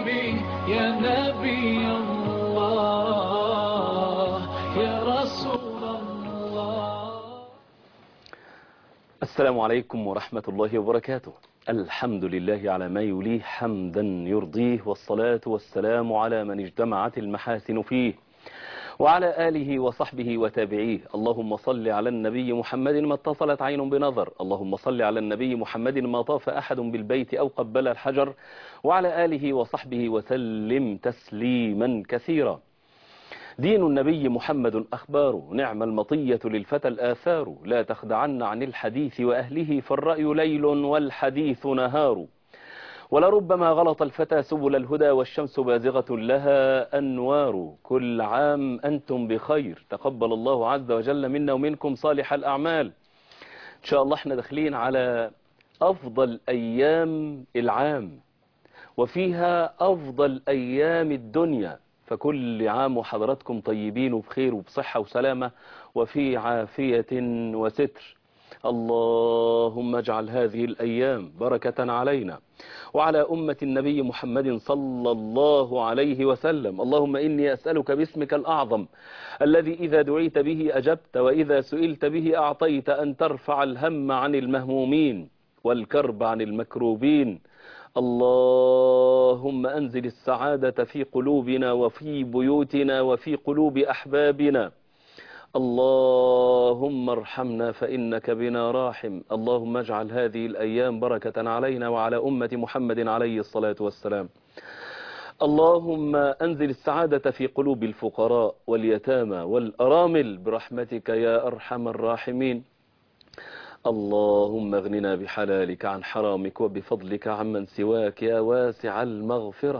قلبي يا نبي الله يا رسول الله السلام عليكم ورحمة الله وبركاته الحمد لله على ما يليه حمدا يرضيه والصلاة والسلام على من اجتمعت المحاسن فيه وعلى آله وصحبه وتابعيه اللهم صل على النبي محمد ما اتصلت عين بنظر اللهم صل على النبي محمد ما طاف أحد بالبيت أو قبل الحجر وعلى آله وصحبه وسلم تسليما كثيرا دين النبي محمد أخبار نعم المطية للفتى الآثار لا تخدعن عن الحديث وأهله فالرأي ليل والحديث نهار ولربما غلط الفتى سبل الهدى والشمس بازغة لها أنوار كل عام أنتم بخير تقبل الله عز وجل منا ومنكم صالح الأعمال إن شاء الله احنا داخلين على أفضل أيام العام وفيها أفضل أيام الدنيا فكل عام وحضراتكم طيبين وبخير وبصحة وسلامة وفي عافية وستر اللهم اجعل هذه الأيام بركة علينا وعلى أمة النبي محمد صلى الله عليه وسلم اللهم إني أسألك باسمك الأعظم الذي إذا دعيت به أجبت وإذا سئلت به أعطيت أن ترفع الهم عن المهمومين والكرب عن المكروبين اللهم أنزل السعادة في قلوبنا وفي بيوتنا وفي قلوب أحبابنا اللهم ارحمنا فإنك بنا راحم اللهم اجعل هذه الأيام بركة علينا وعلى أمة محمد عليه الصلاة والسلام اللهم أنزل السعادة في قلوب الفقراء واليتامى والأرامل برحمتك يا أرحم الراحمين اللهم اغننا بحلالك عن حرامك وبفضلك عمن سواك يا واسع المغفرة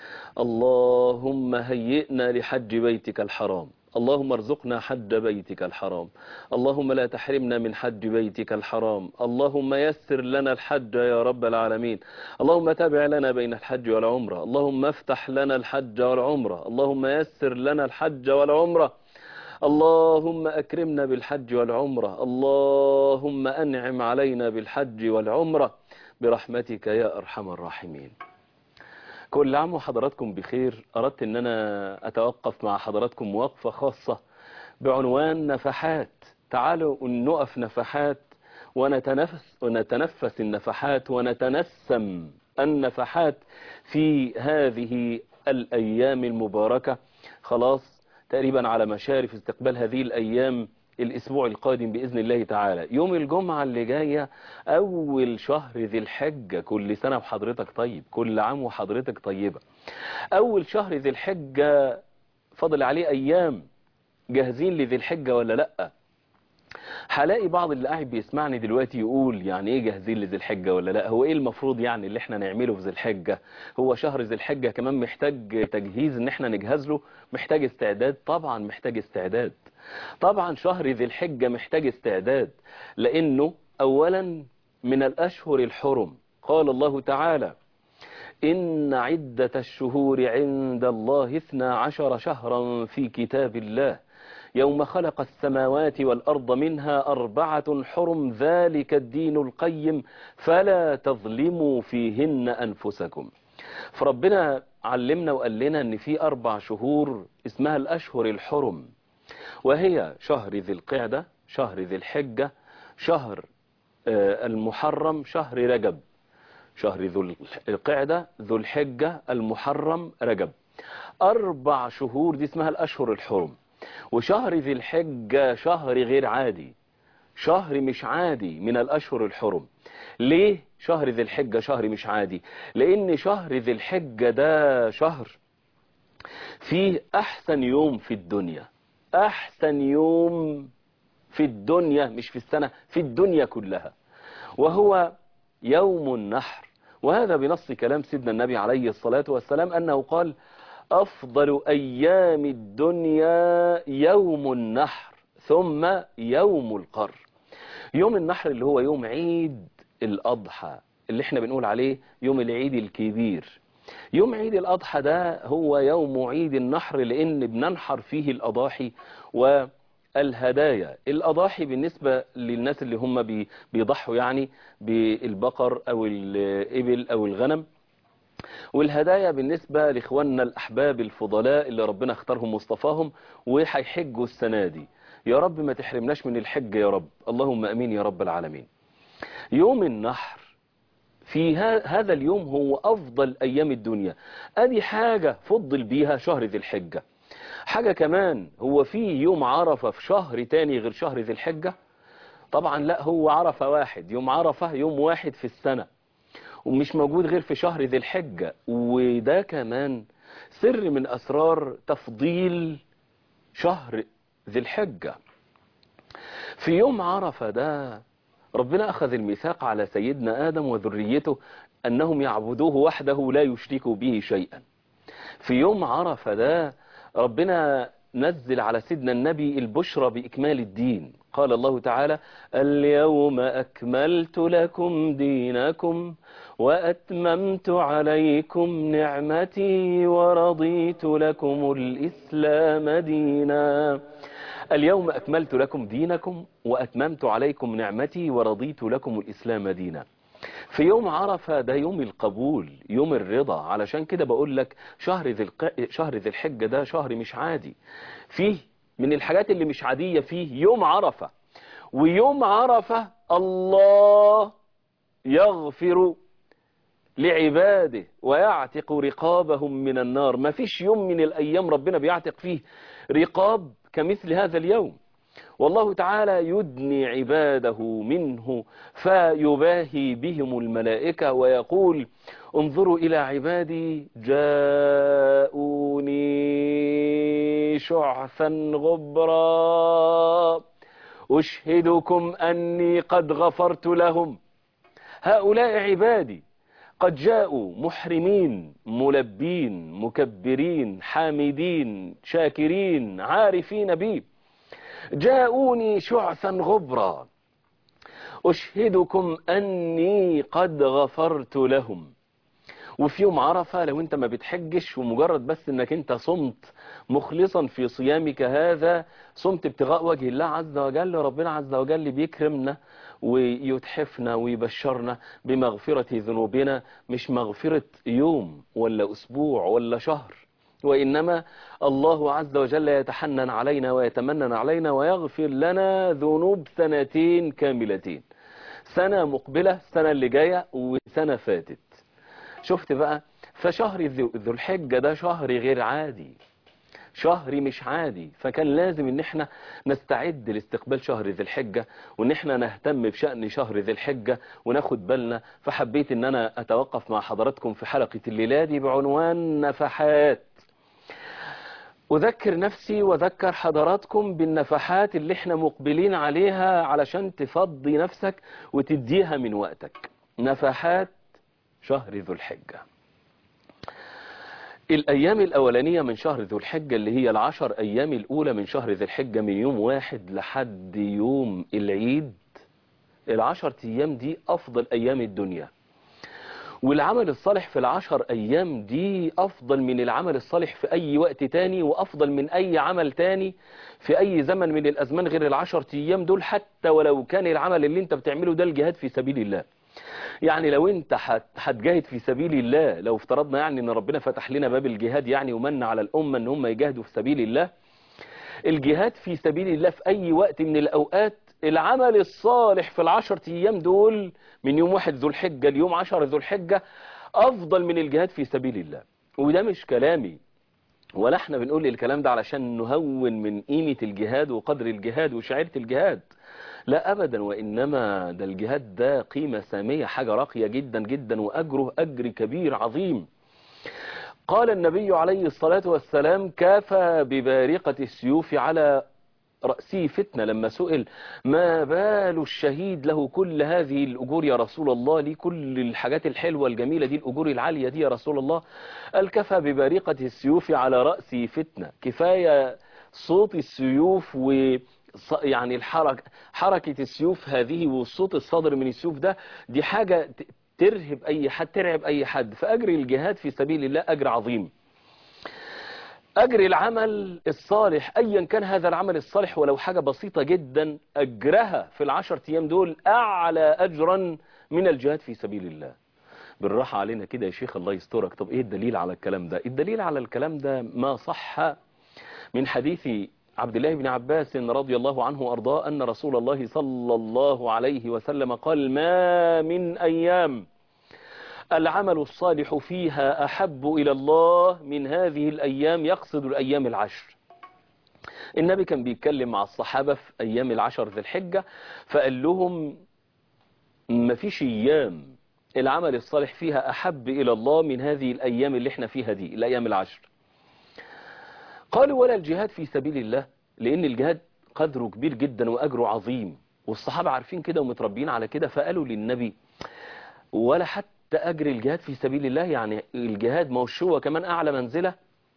اللهم هيئنا لحج بيتك الحرام اللهم ارزقنا حج بيتك الحرام اللهم لا تحرمنا من حج بيتك الحرام اللهم يسر لنا الحج يا رب العالمين اللهم تابع لنا بين الحج والعمرة اللهم افتح لنا الحج والعمرة اللهم يسر لنا الحج والعمرة اللهم أكرمنا بالحج والعمرة اللهم أنعم علينا بالحج والعمرة برحمتك يا أرحم الراحمين كل عام وحضراتكم بخير أردت أن أنا أتوقف مع حضراتكم وقفة خاصة بعنوان نفحات تعالوا نقف نفحات ونتنفس, ونتنفس النفحات ونتنسم النفحات في هذه الأيام المباركة خلاص تقريبا على مشارف استقبال هذه الأيام الأسبوع القادم بإذن الله تعالى يوم الجمعة اللي جاية أول شهر ذي الحجة كل سنة وحضرتك طيب كل عام وحضرتك طيبة أول شهر ذي الحجة فضل عليه أيام جاهزين لذي الحجة ولا لأ هلاقي بعض اللي قاعد بيسمعني دلوقتي يقول يعني ايه جاهزين لذي الحجة ولا لا هو ايه المفروض يعني اللي احنا نعمله في ذي الحجة هو شهر ذي الحجة كمان محتاج تجهيز ان احنا نجهز له محتاج استعداد طبعا محتاج استعداد طبعا شهر ذي الحجة محتاج استعداد لانه اولا من الاشهر الحرم قال الله تعالى إن عدة الشهور عند الله اثنا عشر شهرا في كتاب الله يوم خلق السماوات والأرض منها أربعة حرم ذلك الدين القيم فلا تظلموا فيهن أنفسكم فربنا علمنا وقال لنا أن في أربع شهور اسمها الأشهر الحرم وهي شهر ذي القعدة شهر ذي الحجة شهر المحرم شهر رجب شهر ذو القعدة ذو الحجة المحرم رجب أربع شهور دي اسمها الأشهر الحرم وشهر ذي الحجة شهر غير عادي شهر مش عادي من الأشهر الحرم ليه شهر ذي الحجة شهر مش عادي لأن شهر ذي الحجة ده شهر فيه أحسن يوم في الدنيا أحسن يوم في الدنيا مش في السنة في الدنيا كلها وهو يوم النحر وهذا بنص كلام سيدنا النبي عليه الصلاة والسلام أنه قال أفضل أيام الدنيا يوم النحر ثم يوم القر يوم النحر اللي هو يوم عيد الأضحى اللي احنا بنقول عليه يوم العيد الكبير يوم عيد الأضحى ده هو يوم عيد النحر لأن بننحر فيه الأضاحي والهدايا الأضاحي بالنسبة للناس اللي هم بي- بيضحوا يعني بالبقر أو الإبل أو الغنم والهدايا بالنسبة لإخواننا الأحباب الفضلاء اللي ربنا اختارهم واصطفاهم وهيحجوا السنة دي يا رب ما تحرمناش من الحج يا رب اللهم أمين يا رب العالمين يوم النحر في هذا اليوم هو أفضل أيام الدنيا أدي حاجة فضل بيها شهر ذي الحجة حاجة كمان هو في يوم عرفة في شهر تاني غير شهر ذي الحجة طبعا لا هو عرفة واحد يوم عرفة يوم واحد في السنة ومش موجود غير في شهر ذي الحجة وده كمان سر من أسرار تفضيل شهر ذي الحجة في يوم عرفة ده ربنا أخذ الميثاق على سيدنا آدم وذريته أنهم يعبدوه وحده لا يشركوا به شيئا في يوم عرفة ده ربنا نزل على سيدنا النبي البشرى بإكمال الدين قال الله تعالى اليوم أكملت لكم دينكم وأتممت عليكم نعمتي ورضيت لكم الإسلام دينا اليوم أكملت لكم دينكم وأتممت عليكم نعمتي ورضيت لكم الإسلام دينا في يوم عرفة ده يوم القبول يوم الرضا علشان كده بقول لك شهر ذي الق... شهر ذي الحجة ده شهر مش عادي فيه من الحاجات اللي مش عادية فيه يوم عرفة ويوم عرفة الله يغفر لعباده ويعتق رقابهم من النار ما فيش يوم من الأيام ربنا بيعتق فيه رقاب كمثل هذا اليوم والله تعالى يدني عباده منه فيباهي بهم الملائكة ويقول انظروا إلى عبادي جاءوني شعثا غبرا أشهدكم أني قد غفرت لهم هؤلاء عبادي قد جاءوا محرمين ملبين مكبرين حامدين شاكرين عارفين بي جاءوني شعثا غبرا أشهدكم أني قد غفرت لهم وفي يوم عرفة لو انت ما بتحجش ومجرد بس انك انت صمت مخلصا في صيامك هذا صمت ابتغاء وجه الله عز وجل ربنا عز وجل بيكرمنا ويتحفنا ويبشرنا بمغفرة ذنوبنا مش مغفرة يوم ولا أسبوع ولا شهر وإنما الله عز وجل يتحنن علينا ويتمنن علينا ويغفر لنا ذنوب سنتين كاملتين سنة مقبلة السنة اللي جاية وسنة فاتت شفت بقى فشهر ذو الحجة ده شهر غير عادي شهر مش عادي فكان لازم ان احنا نستعد لاستقبال شهر ذي الحجة وان احنا نهتم بشأن شهر ذي الحجة وناخد بالنا فحبيت ان انا اتوقف مع حضراتكم في حلقة الليلة دي بعنوان نفحات أذكر نفسي وذكر حضراتكم بالنفحات اللي احنا مقبلين عليها علشان تفضي نفسك وتديها من وقتك نفحات شهر ذو الحجة الأيام الأولانية من شهر ذو الحجة اللي هي العشر أيام الأولى من شهر ذو الحجة من يوم واحد لحد يوم العيد العشر أيام دي أفضل أيام الدنيا والعمل الصالح في العشر أيام دي أفضل من العمل الصالح في أي وقت تاني وأفضل من أي عمل تاني في أي زمن من الأزمان غير العشر أيام دول حتى ولو كان العمل اللي انت بتعمله ده الجهاد في سبيل الله يعني لو انت هتجاهد في سبيل الله لو افترضنا يعني ان ربنا فتح لنا باب الجهاد يعني ومن على الأمة ان هم يجاهدوا في سبيل الله الجهاد في سبيل الله في أي وقت من الأوقات العمل الصالح في العشر أيام دول من يوم واحد ذو الحجة ليوم عشر ذو الحجة أفضل من الجهاد في سبيل الله وده مش كلامي ولا احنا بنقول الكلام ده علشان نهون من قيمة الجهاد وقدر الجهاد وشعيرة الجهاد لا أبدا وإنما ده الجهاد ده قيمة سامية حاجة راقية جدا جدا وأجره أجر كبير عظيم قال النبي عليه الصلاة والسلام كافى ببارقة السيوف على رأسه فتنة لما سئل ما بال الشهيد له كل هذه الأجور يا رسول الله لي كل الحاجات الحلوة الجميلة دي الأجور العالية دي يا رسول الله قال كفى ببارقة السيوف على رأسه فتنة كفاية صوت السيوف و يعني الحركة حركة السيوف هذه والصوت الصادر من السيوف ده دي حاجة ترهب أي حد ترعب أي حد فأجر الجهاد في سبيل الله أجر عظيم أجر العمل الصالح أيا كان هذا العمل الصالح ولو حاجة بسيطة جدا أجرها في العشر أيام دول أعلى أجرا من الجهاد في سبيل الله بالراحة علينا كده يا شيخ الله يسترك طب ايه الدليل على الكلام ده الدليل على الكلام ده ما صح من حديث عبد الله بن عباس رضي الله عنه وارضاه ان رسول الله صلى الله عليه وسلم قال ما من ايام العمل الصالح فيها احب الى الله من هذه الايام يقصد الايام العشر النبي كان بيتكلم مع الصحابة في ايام العشر ذي الحجة فقال لهم ما فيش ايام العمل الصالح فيها أحب إلى الله من هذه الأيام اللي احنا فيها دي الأيام العشر قالوا ولا الجهاد في سبيل الله لأن الجهاد قدره كبير جدا وأجره عظيم والصحابة عارفين كده ومتربيين على كده فقالوا للنبي ولا حتى أجر الجهاد في سبيل الله يعني الجهاد موش هو كمان أعلى منزلة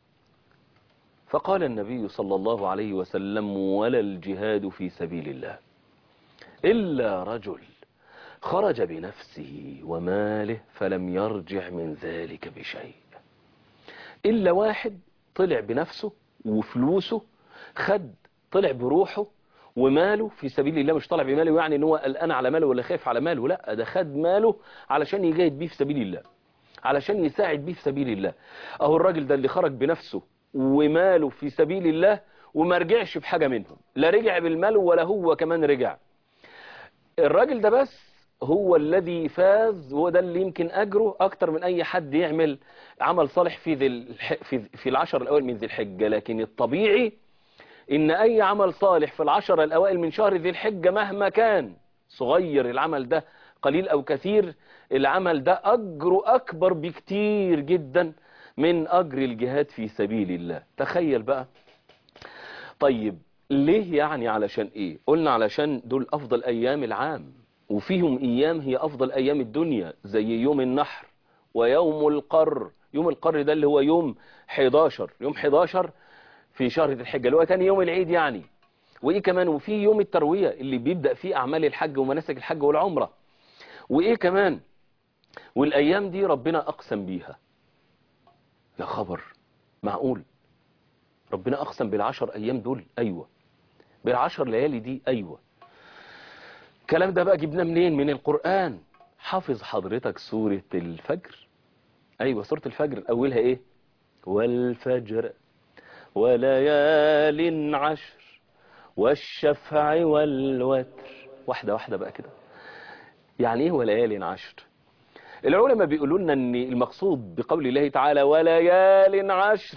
فقال النبي صلى الله عليه وسلم ولا الجهاد في سبيل الله إلا رجل خرج بنفسه وماله فلم يرجع من ذلك بشيء إلا واحد طلع بنفسه وفلوسه خد طلع بروحه وماله في سبيل الله مش طلع بماله يعني ان هو قلقان على ماله ولا خايف على ماله لا ده خد ماله علشان يجاهد بيه في سبيل الله علشان يساعد بيه في سبيل الله اهو الراجل ده اللي خرج بنفسه وماله في سبيل الله وما رجعش بحاجة منهم لا رجع بالمال ولا هو كمان رجع الراجل ده بس هو الذي فاز وهو ده اللي يمكن أجره أكتر من أي حد يعمل عمل صالح في ذي الح... في في العشر الأوائل من ذي الحجة لكن الطبيعي إن أي عمل صالح في العشر الأوائل من شهر ذي الحجة مهما كان صغير العمل ده قليل أو كثير العمل ده أجره أكبر بكتير جدا من أجر الجهاد في سبيل الله تخيل بقى طيب ليه يعني علشان إيه قلنا علشان دول أفضل أيام العام وفيهم أيام هي أفضل أيام الدنيا زي يوم النحر ويوم القر يوم القر ده اللي هو يوم 11 يوم 11 في شهر ذي الحجة اللي هو تاني يوم العيد يعني وإيه كمان وفي يوم التروية اللي بيبدأ فيه أعمال الحج ومناسك الحج والعمرة وإيه كمان والأيام دي ربنا أقسم بيها يا خبر معقول ربنا أقسم بالعشر أيام دول أيوة بالعشر ليالي دي أيوة الكلام ده بقى جبناه منين من القرآن حافظ حضرتك سورة الفجر أيوة سورة الفجر أولها إيه والفجر وليال عشر والشفع والوتر واحدة واحدة بقى كده يعني إيه وليال عشر العلماء بيقولوا لنا ان المقصود بقول الله تعالى وليال عشر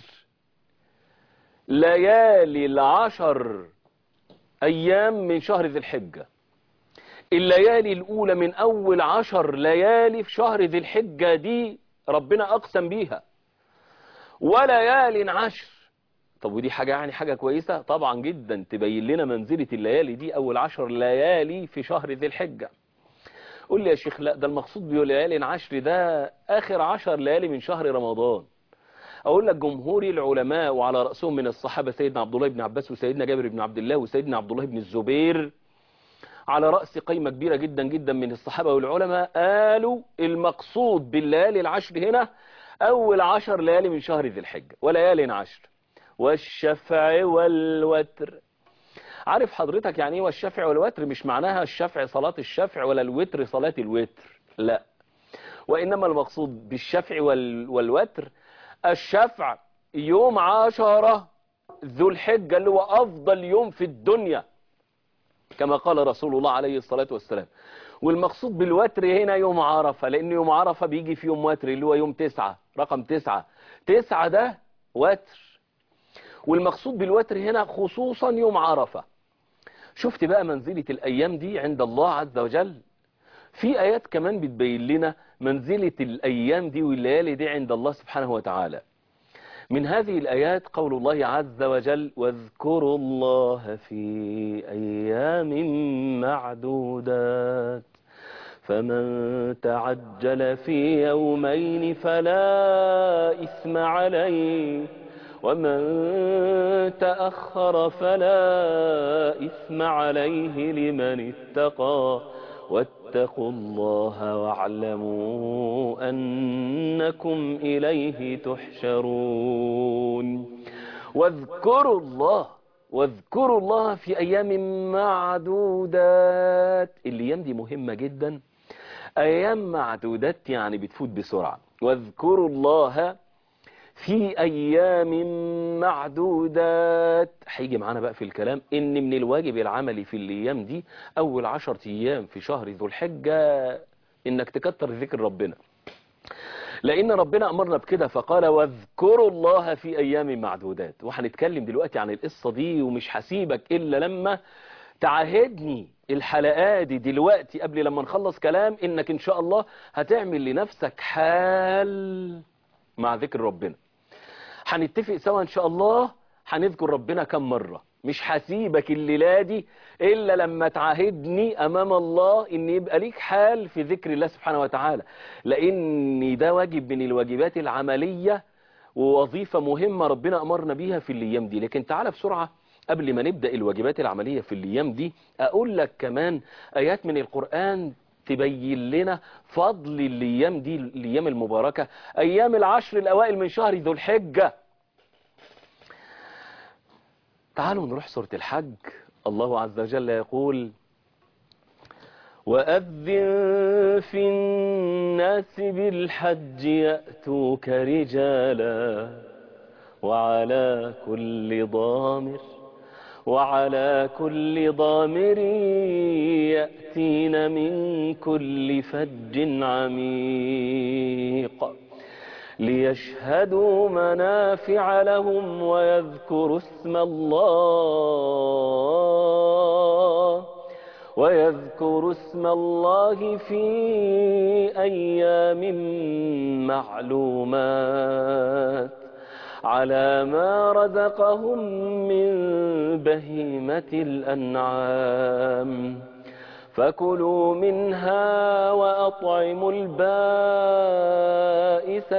ليالي العشر ايام من شهر ذي الحجة الليالي الاولى من اول عشر ليالي في شهر ذي الحجة دي ربنا اقسم بيها وليال عشر طب ودي حاجة يعني حاجة كويسة طبعا جدا تبين لنا منزلة الليالي دي اول عشر ليالي في شهر ذي الحجة قول لي يا شيخ لا ده المقصود بليالي عشر ده آخر عشر ليالي من شهر رمضان أقول لك جمهور العلماء وعلى رأسهم من الصحابة سيدنا عبد الله بن عباس وسيدنا جابر بن عبد الله وسيدنا عبد الله بن الزبير على رأس قيمة كبيرة جدا جدا من الصحابة والعلماء قالوا المقصود بالليالي العشر هنا أول عشر ليالي من شهر ذي الحجة وليالي عشر والشفع والوتر عارف حضرتك يعني ايه والشفع والوتر مش معناها الشفع صلاة الشفع ولا الوتر صلاة الوتر لا وإنما المقصود بالشفع وال... والوتر الشفع يوم عشرة ذو الحجة اللي هو أفضل يوم في الدنيا كما قال رسول الله عليه الصلاة والسلام والمقصود بالوتر هنا يوم عرفة لأن يوم عرفة بيجي في يوم وتر اللي هو يوم تسعة رقم تسعة تسعة ده وتر والمقصود بالوتر هنا خصوصا يوم عرفة شفت بقى منزلة الأيام دي عند الله عز وجل في آيات كمان بتبين لنا منزلة الأيام دي والليالي دي عند الله سبحانه وتعالى من هذه الآيات قول الله عز وجل واذكروا الله في أيام معدودات فمن تعجل في يومين فلا إثم عليه ومن تأخر فلا إثم عليه لمن اتقى واتقوا الله واعلموا أنكم إليه تحشرون واذكروا الله واذكروا الله في أيام معدودات الأيام دي مهمة جدا أيام معدودات يعني بتفوت بسرعة واذكروا الله في أيام معدودات هيجي معانا بقى في الكلام إن من الواجب العملي في الأيام دي أول عشر أيام في شهر ذو الحجة إنك تكتر ذكر ربنا لأن ربنا أمرنا بكده فقال واذكروا الله في أيام معدودات وهنتكلم دلوقتي عن القصة دي ومش هسيبك إلا لما تعهدني الحلقات دي دلوقتي قبل لما نخلص كلام إنك إن شاء الله هتعمل لنفسك حال مع ذكر ربنا هنتفق سوا إن شاء الله هنذكر ربنا كم مرة مش هسيبك الليلة دي إلا لما تعاهدني أمام الله إن يبقى ليك حال في ذكر الله سبحانه وتعالى لأن ده واجب من الواجبات العملية ووظيفة مهمة ربنا أمرنا بيها في الأيام دي لكن تعالى بسرعة قبل ما نبدأ الواجبات العملية في الأيام دي أقول لك كمان آيات من القرآن تبين لنا فضل الأيام دي الأيام المباركة أيام العشر الأوائل من شهر ذو الحجة تعالوا نروح سورة الحج الله عز وجل يقول وأذن في الناس بالحج يأتوك رجالا وعلى كل ضامر وعلى كل ضامر يأتين من كل فج عميق ليشهدوا منافع لهم ويذكروا اسم الله ويذكروا اسم الله في أيام معلومات على ما رزقهم من بهيمة الأنعام فكلوا منها وأطعموا البائس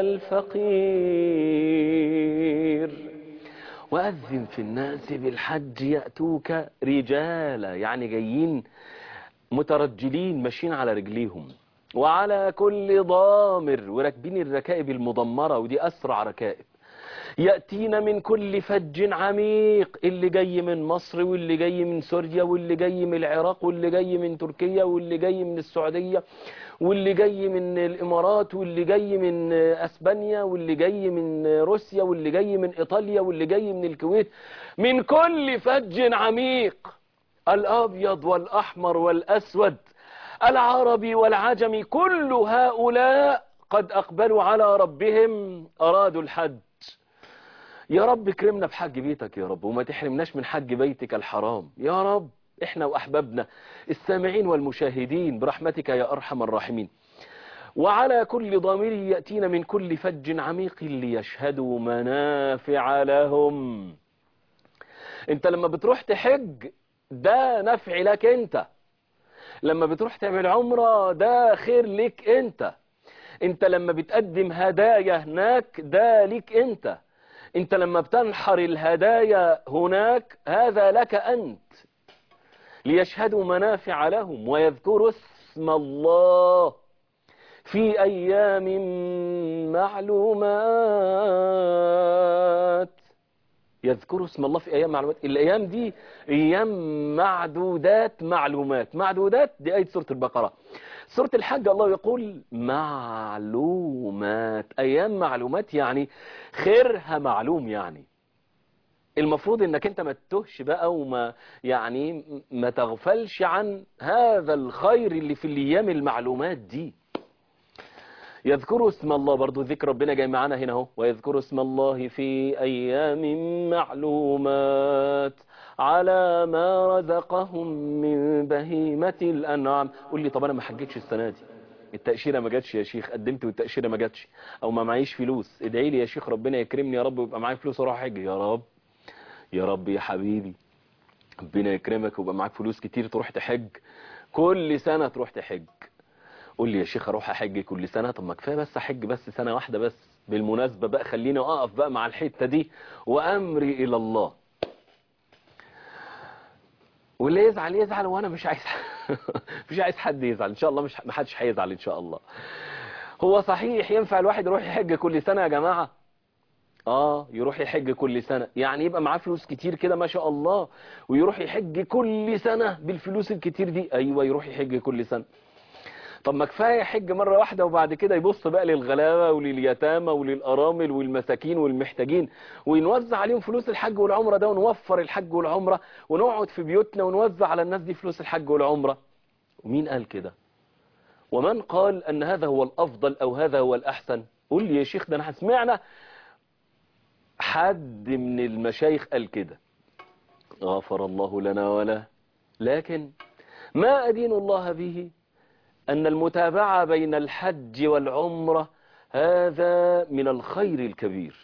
الفقير وأذن في الناس بالحج يأتوك رجالا يعني جايين مترجلين ماشيين على رجليهم وعلى كل ضامر وراكبين الركائب المضمرة ودي أسرع ركائب يأتينا من كل فج عميق اللي جاي من مصر واللي جاي من سوريا واللي جاي من العراق واللي جاي من تركيا واللي جاي من السعودية واللي جاي من الإمارات واللي جاي من أسبانيا واللي جاي من روسيا واللي جاي من إيطاليا واللي جاي من الكويت من كل فج عميق الأبيض والأحمر والأسود العربي والعجمي كل هؤلاء قد أقبلوا على ربهم أرادوا الحج يا رب كرمنا بحج بيتك يا رب وما تحرمناش من حج بيتك الحرام يا رب احنا واحبابنا السامعين والمشاهدين برحمتك يا ارحم الراحمين وعلى كل ضامر يأتين من كل فج عميق ليشهدوا منافع لهم انت لما بتروح تحج ده نفع لك انت لما بتروح تعمل عمرة ده خير لك انت انت لما بتقدم هدايا هناك ده ليك انت انت لما بتنحر الهدايا هناك هذا لك أنت ليشهدوا منافع لهم ويذكروا اسم الله في أيام معلومات يذكروا اسم الله في أيام معلومات الأيام دي أيام معدودات معلومات معدودات دي آية سورة البقرة سورة الحج الله يقول معلومات أيام معلومات يعني خيرها معلوم يعني المفروض انك انت ما تتهش بقى وما يعني ما تغفلش عن هذا الخير اللي في الايام المعلومات دي يذكروا اسم الله برضو ذكر ربنا جاي معانا هنا اهو ويذكروا اسم الله في ايام معلومات على ما رزقهم من بهيمة الانعام قول لي طب انا ما حجتش السنة دي التأشيرة ما جاتش يا شيخ قدمت والتأشيرة ما جاتش او ما معيش فلوس ادعي لي يا شيخ ربنا يكرمني يا رب ويبقى معايا فلوس اروح احج يا رب يا رب يا حبيبي ربنا يكرمك ويبقى معاك فلوس كتير تروح تحج كل سنة تروح تحج قول لي يا شيخ اروح احج كل سنة طب ما كفايه بس احج بس سنة واحدة بس بالمناسبة بقى خليني اقف بقى مع الحتة دي وامري الى الله واللي يزعل يزعل وانا مش عايز مش عايز حد يزعل ان شاء الله مش ما حدش هيزعل ان شاء الله هو صحيح ينفع الواحد يروح يحج كل سنة يا جماعة اه يروح يحج كل سنة يعني يبقى معاه فلوس كتير كده ما شاء الله ويروح يحج كل سنة بالفلوس الكتير دي ايوه يروح يحج كل سنة طب ما كفايه يحج مره واحده وبعد كده يبص بقى للغلابه ولليتامى وللارامل والمساكين والمحتاجين ونوزع عليهم فلوس الحج والعمره ده ونوفر الحج والعمره ونقعد في بيوتنا ونوزع على الناس دي فلوس الحج والعمره ومين قال كده ومن قال ان هذا هو الافضل او هذا هو الاحسن قول لي يا شيخ ده انا سمعنا حد من المشايخ قال كده غفر الله لنا وله لكن ما أدين الله به أن المتابعة بين الحج والعمرة هذا من الخير الكبير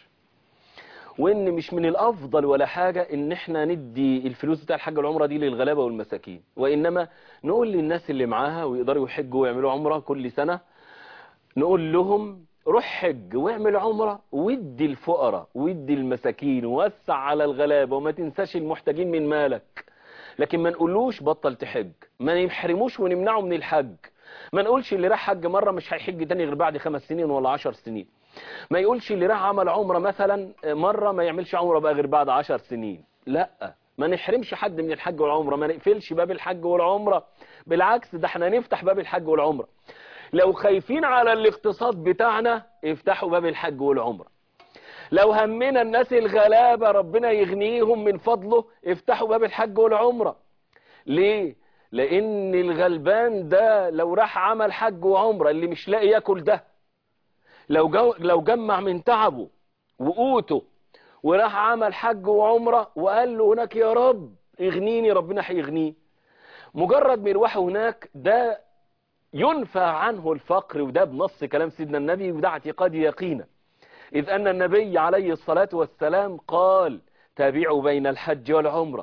وإن مش من الأفضل ولا حاجة إن إحنا ندي الفلوس بتاع الحج والعمرة دي للغلابة والمساكين وإنما نقول للناس اللي معاها ويقدروا يحجوا ويعملوا عمرة كل سنة نقول لهم روح حج واعمل عمرة وادي الفقراء وادي المساكين ووسع على الغلابة وما تنساش المحتاجين من مالك لكن ما نقولوش بطل تحج ما نحرموش ونمنعه من الحج ما نقولش اللي راح حج مرة مش هيحج تاني غير بعد خمس سنين ولا عشر سنين ما يقولش اللي راح عمل عمرة مثلا مرة ما يعملش عمرة بقى غير بعد عشر سنين لا ما نحرمش حد من الحج والعمرة ما نقفلش باب الحج والعمرة بالعكس ده احنا نفتح باب الحج والعمرة لو خايفين على الاقتصاد بتاعنا افتحوا باب الحج والعمرة لو همنا الناس الغلابة ربنا يغنيهم من فضله افتحوا باب الحج والعمرة ليه لان الغلبان ده لو راح عمل حج وعمرة اللي مش لاقي ياكل ده لو جو لو جمع من تعبه وقوته وراح عمل حج وعمرة وقال له هناك يا رب اغنيني ربنا هيغنيه مجرد مروحه هناك ده ينفى عنه الفقر وده بنص كلام سيدنا النبي وده اعتقادي يقينا إذ أن النبي عليه الصلاة والسلام قال تابعوا بين الحج والعمرة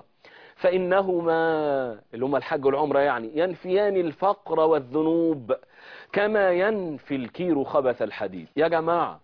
فإنهما اللي هما الحج والعمرة يعني ينفيان الفقر والذنوب كما ينفي الكير خبث الحديد يا جماعة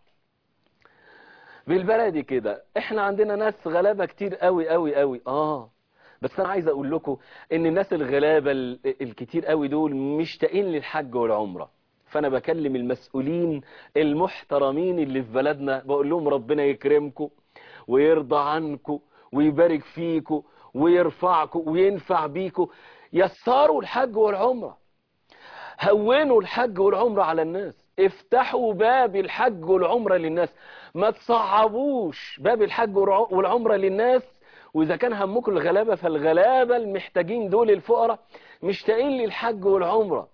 بالبلدي كده احنا عندنا ناس غلابة كتير قوي قوي قوي اه بس انا عايز اقول لكم ان الناس الغلابة الكتير قوي دول مشتاقين للحج والعمرة فانا بكلم المسؤولين المحترمين اللي في بلدنا بقول لهم ربنا يكرمكم ويرضى عنكم ويبارك فيكم ويرفعكم وينفع بيكم يسروا الحج والعمرة هونوا الحج والعمرة على الناس افتحوا باب الحج والعمرة للناس ما تصعبوش باب الحج والعمرة للناس وإذا كان همكم الغلابة فالغلابة المحتاجين دول الفقراء مشتاقين للحج والعمرة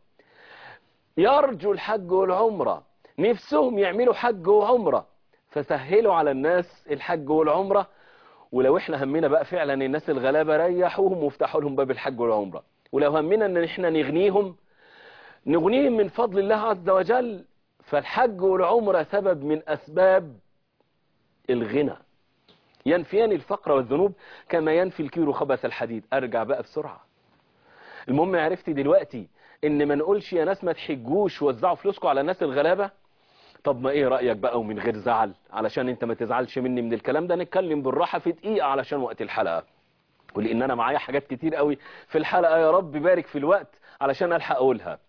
يرجوا الحج والعمرة نفسهم يعملوا حج وعمرة فسهلوا على الناس الحج والعمرة ولو احنا همنا بقى فعلا الناس الغلابة ريحوهم وافتحوا لهم باب الحج والعمرة ولو همنا ان احنا نغنيهم نغنيهم من فضل الله عز وجل فالحج والعمرة سبب من أسباب الغنى ينفيان الفقر والذنوب كما ينفي الكير خبث الحديد أرجع بقى بسرعة المهم عرفتي دلوقتي ان ما نقولش يا ناس ما تحجوش وزعوا فلوسكم على الناس الغلابة طب ما ايه رأيك بقى ومن غير زعل علشان انت ما تزعلش مني من الكلام ده نتكلم بالراحة في دقيقة علشان وقت الحلقة ولان انا معايا حاجات كتير قوي في الحلقة يا رب بارك في الوقت علشان الحق اقولها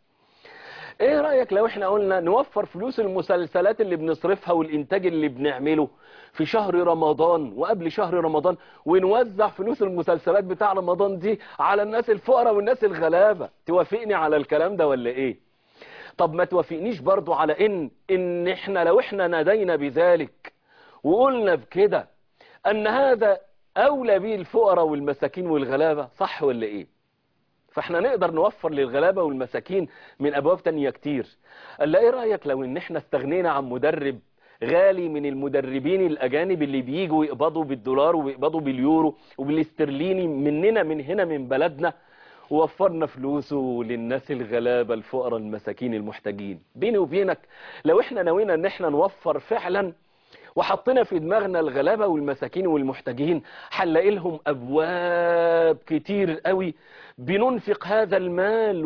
ايه رأيك لو احنا قلنا نوفر فلوس المسلسلات اللي بنصرفها والانتاج اللي بنعمله في شهر رمضان وقبل شهر رمضان ونوزع فلوس المسلسلات بتاع رمضان دي على الناس الفقراء والناس الغلابة توافقني على الكلام ده ولا ايه طب ما توافقنيش برضو على ان ان احنا لو احنا نادينا بذلك وقلنا بكده ان هذا اولى به الفقراء والمساكين والغلابة صح ولا ايه فاحنا نقدر نوفر للغلابة والمساكين من ابواب تانية كتير قال ايه رأيك لو ان احنا استغنينا عن مدرب غالي من المدربين الاجانب اللي بيجوا يقبضوا بالدولار ويقبضوا باليورو وبالاسترليني مننا من هنا من بلدنا ووفرنا فلوسه للناس الغلابة الفقراء المساكين المحتاجين بيني وبينك لو احنا نوينا ان احنا نوفر فعلا وحطينا في دماغنا الغلابة والمساكين والمحتاجين هنلاقي لهم أبواب كتير قوي بننفق هذا المال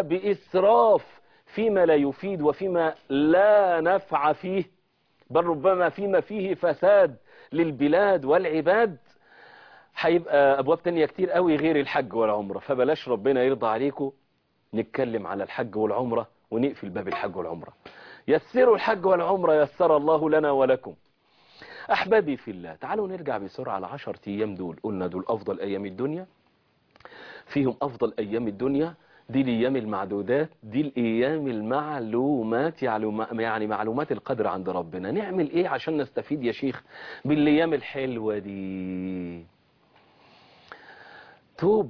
وبإسراف فيما لا يفيد وفيما لا نفع فيه بل ربما فيما فيه فساد للبلاد والعباد هيبقى أبواب تانية كتير قوي غير الحج والعمرة فبلاش ربنا يرضى عليكم نتكلم على الحج والعمرة ونقفل باب الحج والعمرة يسروا الحج والعمرة يسر الله لنا ولكم أحبابي في الله تعالوا نرجع بسرعة لعشر أيام دول قلنا دول أفضل أيام الدنيا فيهم أفضل أيام الدنيا دي الايام المعدودات دي الايام المعلومات يعني معلومات القدر عند ربنا نعمل ايه عشان نستفيد يا شيخ بالايام الحلوة دي توب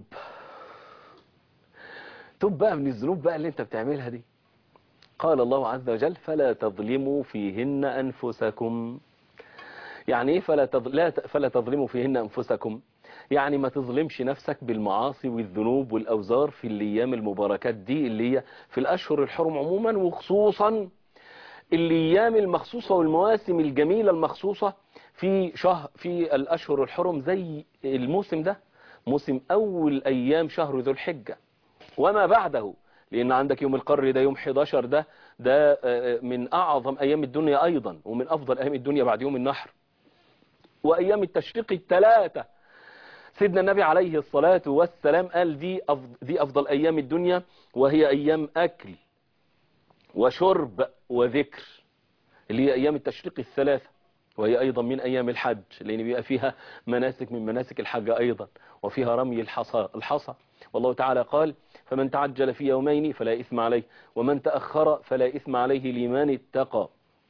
توب بقى من الذنوب بقى اللي انت بتعملها دي قال الله عز وجل فلا تظلموا فيهن أنفسكم يعني ايه فلا, تظل... لا ت... فلا تظلموا فيهن أنفسكم يعني ما تظلمش نفسك بالمعاصي والذنوب والأوزار في الأيام المباركات دي اللي هي في الأشهر الحرم عموما وخصوصا الأيام المخصوصة والمواسم الجميلة المخصوصة في شهر في الأشهر الحرم زي الموسم ده موسم أول أيام شهر ذو الحجة وما بعده لأن عندك يوم القر ده يوم 11 ده ده من أعظم أيام الدنيا أيضا ومن أفضل أيام الدنيا بعد يوم النحر وأيام التشريق الثلاثة سيدنا النبي عليه الصلاة والسلام قال دي أفضل, دي أفضل أيام الدنيا وهي أيام أكل وشرب وذكر اللي هي أيام التشريق الثلاثة وهي أيضا من أيام الحج لأن بيبقى فيها مناسك من مناسك الحج أيضا وفيها رمي الحصى, الحصى والله تعالى قال فمن تعجل في يومين فلا إثم عليه ومن تأخر فلا إثم عليه لمن اتقى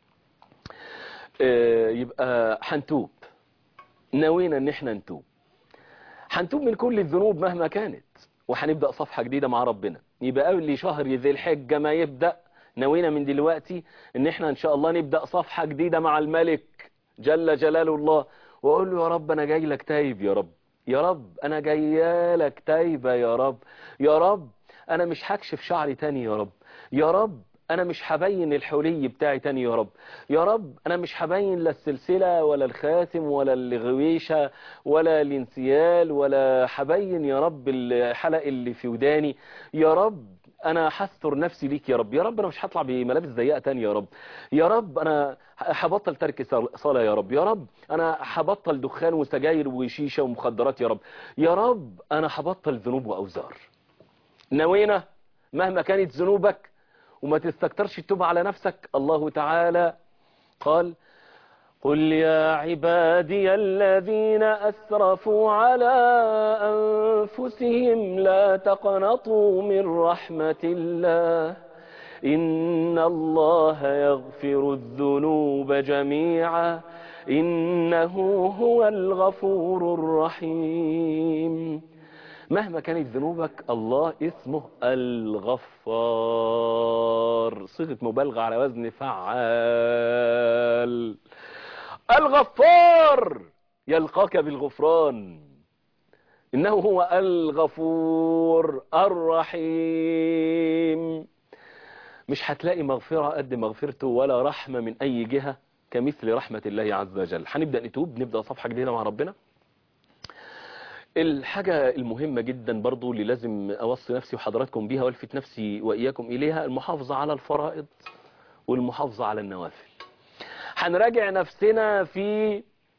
يبقى حنتوب نوينا ان احنا نتوب هنتوب من كل الذنوب مهما كانت وهنبدأ صفحة جديدة مع ربنا يبقى قبل شهر ذي الحجة ما يبدأ نوينا من دلوقتي ان احنا ان شاء الله نبدأ صفحة جديدة مع الملك جل جلال الله واقول له يا رب انا جاي لك تايب يا رب يا رب انا جاي لك تايبة يا رب يا رب انا مش هكشف شعري تاني يا رب يا رب انا مش هبين الحلي بتاعي تاني يا رب يا رب انا مش هبين لا السلسلة ولا الخاتم ولا الغويشة ولا الانسيال ولا هبين يا رب الحلق اللي في وداني يا رب انا هستر نفسي ليك يا رب يا رب انا مش هطلع بملابس ضيقه تاني يا رب يا رب انا هبطل ترك صلاه يا رب يا رب انا هبطل دخان وسجاير وشيشه ومخدرات يا رب يا رب انا هبطل ذنوب واوزار نوينا مهما كانت ذنوبك وما تستكترش التوبة على نفسك الله تعالى قال قل يا عبادي الذين أسرفوا على أنفسهم لا تقنطوا من رحمة الله إن الله يغفر الذنوب جميعا إنه هو الغفور الرحيم مهما كانت ذنوبك الله اسمه الغفار صيغة مبالغة على وزن فعال الغفار يلقاك بالغفران إنه هو الغفور الرحيم مش هتلاقي مغفرة قد مغفرته ولا رحمة من أي جهة كمثل رحمة الله عز وجل هنبدأ نتوب نبدأ صفحة جديدة مع ربنا الحاجة المهمة جدا برضو اللي لازم أوصي نفسي وحضراتكم بيها والفت نفسي وإياكم إليها المحافظة على الفرائض والمحافظة على النوافل هنراجع نفسنا في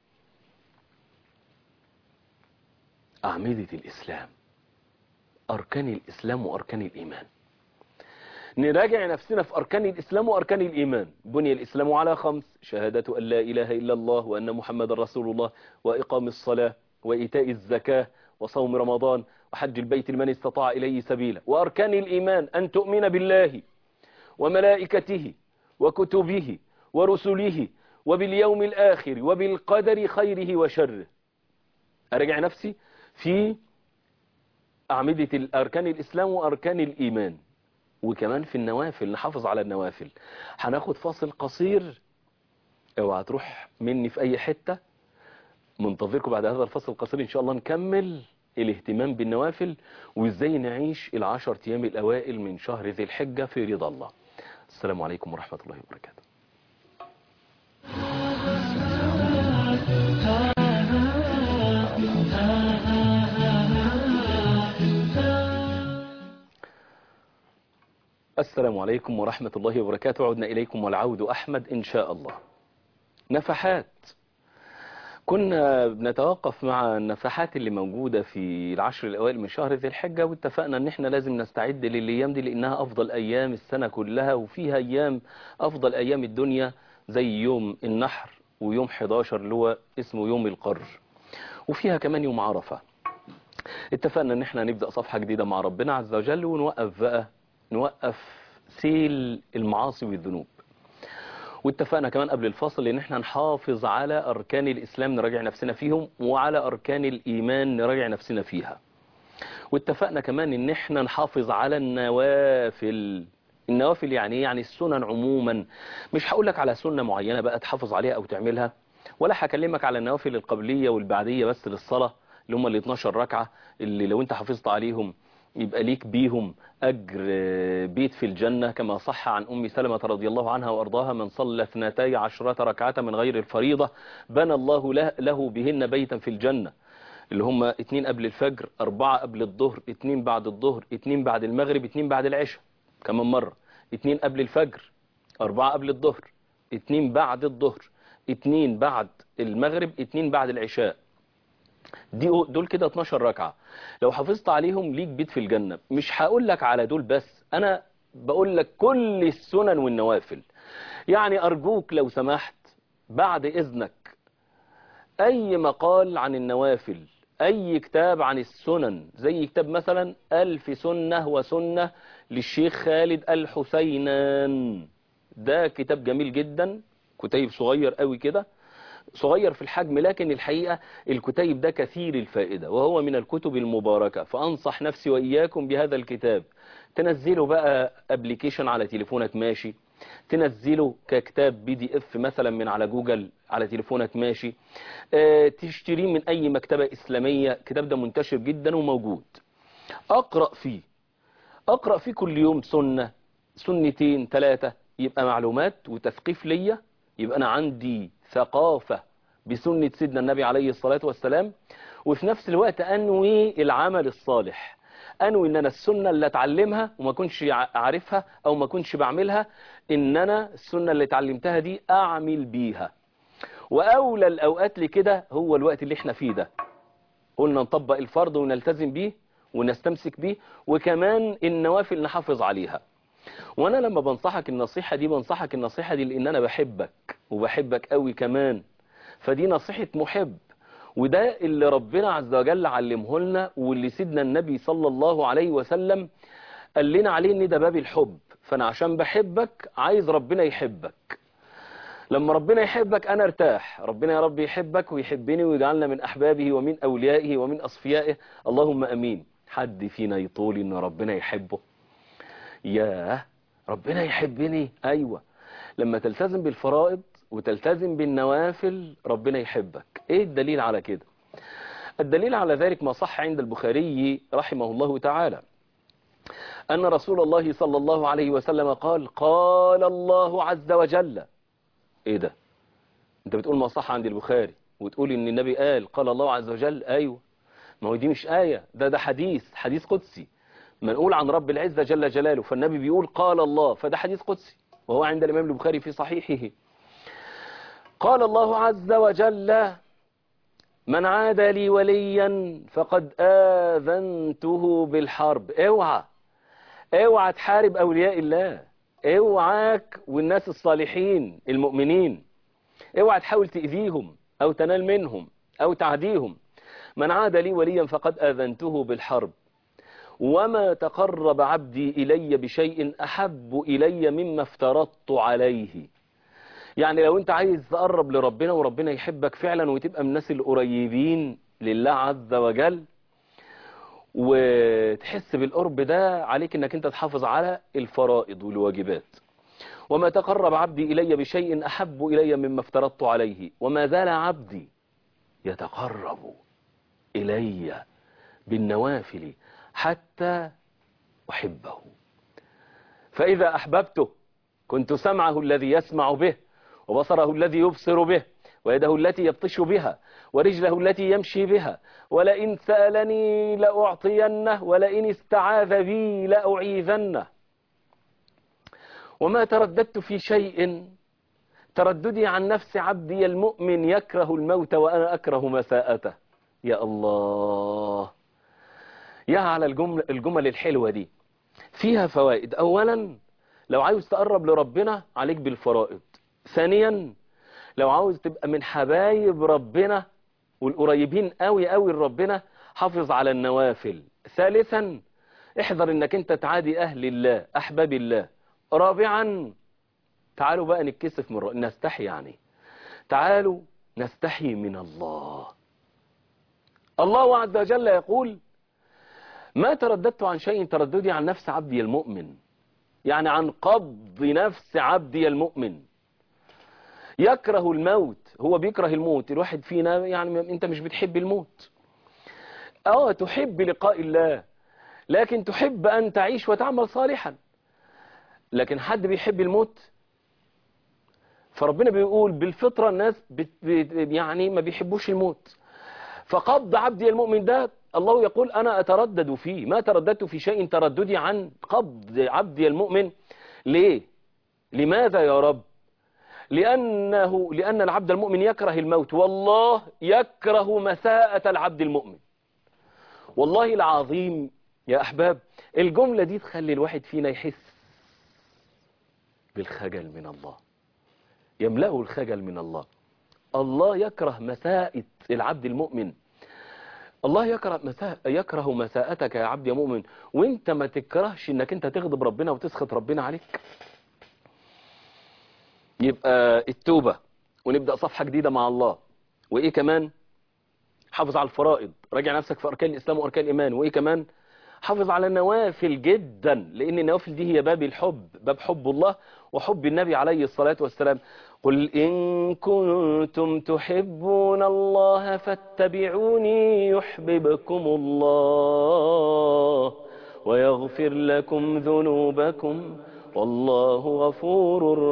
أعمدة الإسلام أركان الإسلام وأركان الإيمان نراجع نفسنا في أركان الإسلام وأركان الإيمان بني الإسلام على خمس شهادة أن لا إله إلا الله وأن محمد رسول الله وإقام الصلاة وإيتاء الزكاة وصوم رمضان وحج البيت لمن استطاع إليه سبيلا وأركان الإيمان أن تؤمن بالله وملائكته وكتبه ورسله وباليوم الآخر وبالقدر خيره وشره أرجع نفسي في أعمدة أركان الإسلام وأركان الإيمان وكمان في النوافل نحافظ على النوافل هناخد فاصل قصير اوعى تروح مني في أي حتة منتظركم بعد هذا الفصل القصير إن شاء الله نكمل الاهتمام بالنوافل وإزاي نعيش العشر أيام الأوائل من شهر ذي الحجة في رضا الله السلام عليكم ورحمة الله وبركاته السلام عليكم ورحمة الله وبركاته عدنا إليكم والعود أحمد إن شاء الله نفحات كنا بنتوقف مع النفحات اللي موجودة في العشر الأوائل من شهر ذي الحجة واتفقنا ان احنا لازم نستعد للأيام دي لأنها أفضل أيام السنة كلها وفيها أيام أفضل أيام الدنيا زي يوم النحر ويوم 11 اللي هو اسمه يوم القر وفيها كمان يوم عرفة اتفقنا ان احنا هنبدأ صفحة جديدة مع ربنا عز وجل ونوقف بقى نوقف سيل المعاصي والذنوب واتفقنا كمان قبل الفصل ان احنا نحافظ على اركان الاسلام نراجع نفسنا فيهم وعلى اركان الايمان نراجع نفسنا فيها واتفقنا كمان ان احنا نحافظ على النوافل النوافل يعني ايه يعني السنن عموما مش هقول لك على سنة معينة بقى تحافظ عليها او تعملها ولا هكلمك على النوافل القبلية والبعدية بس للصلاة اللي هم ال 12 ركعة اللي لو انت حافظت عليهم يبقى ليك بيهم أجر بيت في الجنة كما صح عن أم سلمة رضي الله عنها وأرضاها من صلى اثنتي عشرة ركعة من غير الفريضة بنى الله له, له بهن بيتا في الجنة اللي هم اتنين قبل الفجر أربعة قبل الظهر اتنين بعد الظهر اتنين بعد المغرب اتنين بعد العشاء كمان مرة اتنين قبل الفجر أربعة قبل الظهر اتنين بعد الظهر اتنين بعد المغرب اتنين بعد العشاء دي دول كده 12 ركعة لو حافظت عليهم ليك بيت في الجنة مش هقول لك على دول بس انا بقول لك كل السنن والنوافل يعني ارجوك لو سمحت بعد اذنك اي مقال عن النوافل اي كتاب عن السنن زي كتاب مثلا الف سنة وسنة للشيخ خالد الحسينان ده كتاب جميل جدا كتيب صغير قوي كده صغير في الحجم لكن الحقيقة الكتيب ده كثير الفائدة وهو من الكتب المباركة فأنصح نفسي وإياكم بهذا الكتاب تنزله بقى ابليكيشن على تليفونك ماشي تنزله ككتاب بي دي اف مثلا من على جوجل على تليفونك ماشي اه تشتريه من اي مكتبة اسلامية الكتاب ده منتشر جدا وموجود اقرأ فيه اقرأ فيه كل يوم سنة سنتين ثلاثة يبقى معلومات وتثقيف ليا يبقى انا عندي ثقافة بسنة سيدنا النبي عليه الصلاة والسلام وفي نفس الوقت أنوي العمل الصالح أنوي أن أنا السنة اللي أتعلمها وما كنتش عارفها أو ما كنتش بعملها إن أنا السنة اللي اتعلمتها دي أعمل بيها وأولى الأوقات لكده هو الوقت اللي احنا فيه ده قلنا نطبق الفرض ونلتزم بيه ونستمسك بيه وكمان النوافل نحافظ عليها وانا لما بنصحك النصيحة دي بنصحك النصيحة دي لان انا بحبك وبحبك قوي كمان فدي نصيحة محب وده اللي ربنا عز وجل علمه لنا واللي سيدنا النبي صلى الله عليه وسلم قال لنا عليه ان ده باب الحب فانا عشان بحبك عايز ربنا يحبك لما ربنا يحبك انا ارتاح ربنا يا رب يحبك ويحبني ويجعلنا من احبابه ومن اوليائه ومن اصفيائه اللهم امين حد فينا يطول ان ربنا يحبه ياه ربنا يحبني ايوه لما تلتزم بالفرائض وتلتزم بالنوافل ربنا يحبك ايه الدليل على كده الدليل على ذلك ما صح عند البخاري رحمه الله تعالى أن رسول الله صلى الله عليه وسلم قال قال الله عز وجل ايه ده انت بتقول ما صح عند البخاري وتقول ان النبي قال قال الله عز وجل ايوه ما هو دي مش آية ده ده حديث حديث قدسي منقول عن رب العزة جل جلاله فالنبي بيقول قال الله فده حديث قدسي وهو عند الإمام البخاري في صحيحه قال الله عز وجل من عاد لي وليا فقد آذنته بالحرب اوعى اوعى تحارب أولياء الله اوعاك والناس الصالحين المؤمنين اوعى تحاول تأذيهم أو تنال منهم أو تعديهم من عاد لي وليا فقد آذنته بالحرب وما تقرب عبدي إلي بشيء أحب إلي مما افترضت عليه يعني لو انت عايز تقرب لربنا وربنا يحبك فعلا وتبقى من الناس القريبين لله عز وجل وتحس بالقرب ده عليك انك انت تحافظ على الفرائض والواجبات وما تقرب عبدي إلي بشيء أحب إلي مما افترضت عليه وما زال عبدي يتقرب إلي بالنوافل حتى أحبه فإذا أحببته كنت سمعه الذي يسمع به وبصره الذي يبصر به ويده التي يبطش بها ورجله التي يمشي بها ولئن سألني لأعطينه ولئن استعاذ بي لأعيذنه وما ترددت في شيء ترددي عن نفس عبدي المؤمن يكره الموت وأنا أكره مساءته يا الله يا على الجمل, الجمل الحلوة دي فيها فوائد أولا لو عاوز تقرب لربنا عليك بالفرائض ثانيا لو عاوز تبقى من حبايب ربنا والقريبين قوي قوي لربنا حافظ على النوافل ثالثا احذر انك انت تعادي اهل الله احباب الله رابعا تعالوا بقى نتكسف من رأ... نستحي يعني تعالوا نستحي من الله الله عز وجل يقول ما ترددت عن شيء ترددي عن نفس عبدي المؤمن يعني عن قبض نفس عبدي المؤمن يكره الموت هو بيكره الموت الواحد فينا يعني انت مش بتحب الموت اه تحب لقاء الله لكن تحب ان تعيش وتعمل صالحا لكن حد بيحب الموت فربنا بيقول بالفطرة الناس بت بت يعني ما بيحبوش الموت فقبض عبدي المؤمن ده الله يقول أنا أتردد فيه ما ترددت في شيء ترددي عن قبض عبدي المؤمن ليه لماذا يا رب لأنه لأن العبد المؤمن يكره الموت والله يكره مساءة العبد المؤمن والله العظيم يا أحباب الجملة دي تخلي الواحد فينا يحس بالخجل من الله يملأه الخجل من الله الله يكره مساءة العبد المؤمن الله يكره مساء يكره مساءتك يا عبد يا مؤمن وانت ما تكرهش انك انت تغضب ربنا وتسخط ربنا عليك يبقى التوبة ونبدأ صفحة جديدة مع الله وايه كمان حافظ على الفرائض راجع نفسك في اركان الاسلام واركان الايمان وايه كمان حافظ على النوافل جدا لان النوافل دي هي باب الحب باب حب الله وحب النبي عليه الصلاة والسلام قل إن كنتم تحبون الله فاتبعوني يحببكم الله ويغفر لكم ذنوبكم والله غفور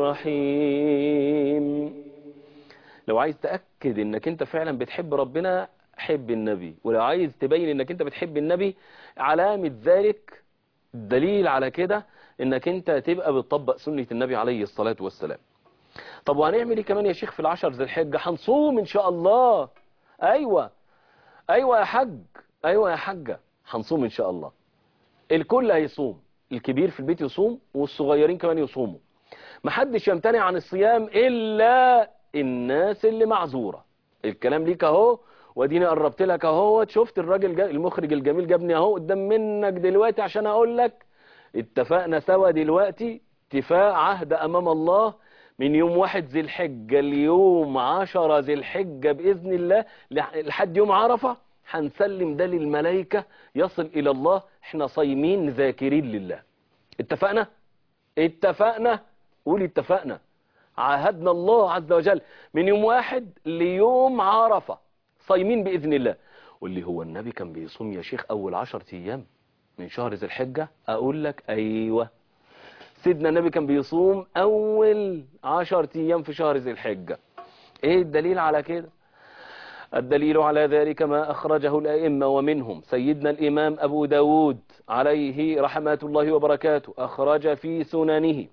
رحيم لو عايز تأكد انك انت فعلا بتحب ربنا حب النبي ولو عايز تبين انك انت بتحب النبي علامة ذلك الدليل على كده انك انت تبقى بتطبق سنة النبي عليه الصلاة والسلام طب وهنعمل ايه كمان يا شيخ في العشر ذي الحجة هنصوم ان شاء الله ايوه ايوه يا حج ايوه يا حجة هنصوم ان شاء الله الكل هيصوم الكبير في البيت يصوم والصغيرين كمان يصوموا محدش يمتنع عن الصيام الا الناس اللي معذورة الكلام ليك اهو واديني قربت لك اهو شفت الراجل جا المخرج الجميل جابني اهو قدام منك دلوقتي عشان اقول لك اتفقنا سوا دلوقتي اتفاق عهد امام الله من يوم واحد ذي الحجة اليوم عشرة ذي الحجة بإذن الله لحد يوم عرفة هنسلم ده للملائكة يصل إلى الله احنا صايمين ذاكرين لله اتفقنا اتفقنا قول اتفقنا عاهدنا الله عز وجل من يوم واحد ليوم عرفة صايمين بإذن الله واللي هو النبي كان بيصوم يا شيخ أول عشر أيام من شهر ذي الحجة أقول لك أيوة سيدنا النبي كان بيصوم أول عشر أيام في شهر ذي الحجة إيه الدليل على كده الدليل على ذلك ما أخرجه الأئمة ومنهم سيدنا الإمام أبو داود عليه رحمات الله وبركاته أخرج في سننه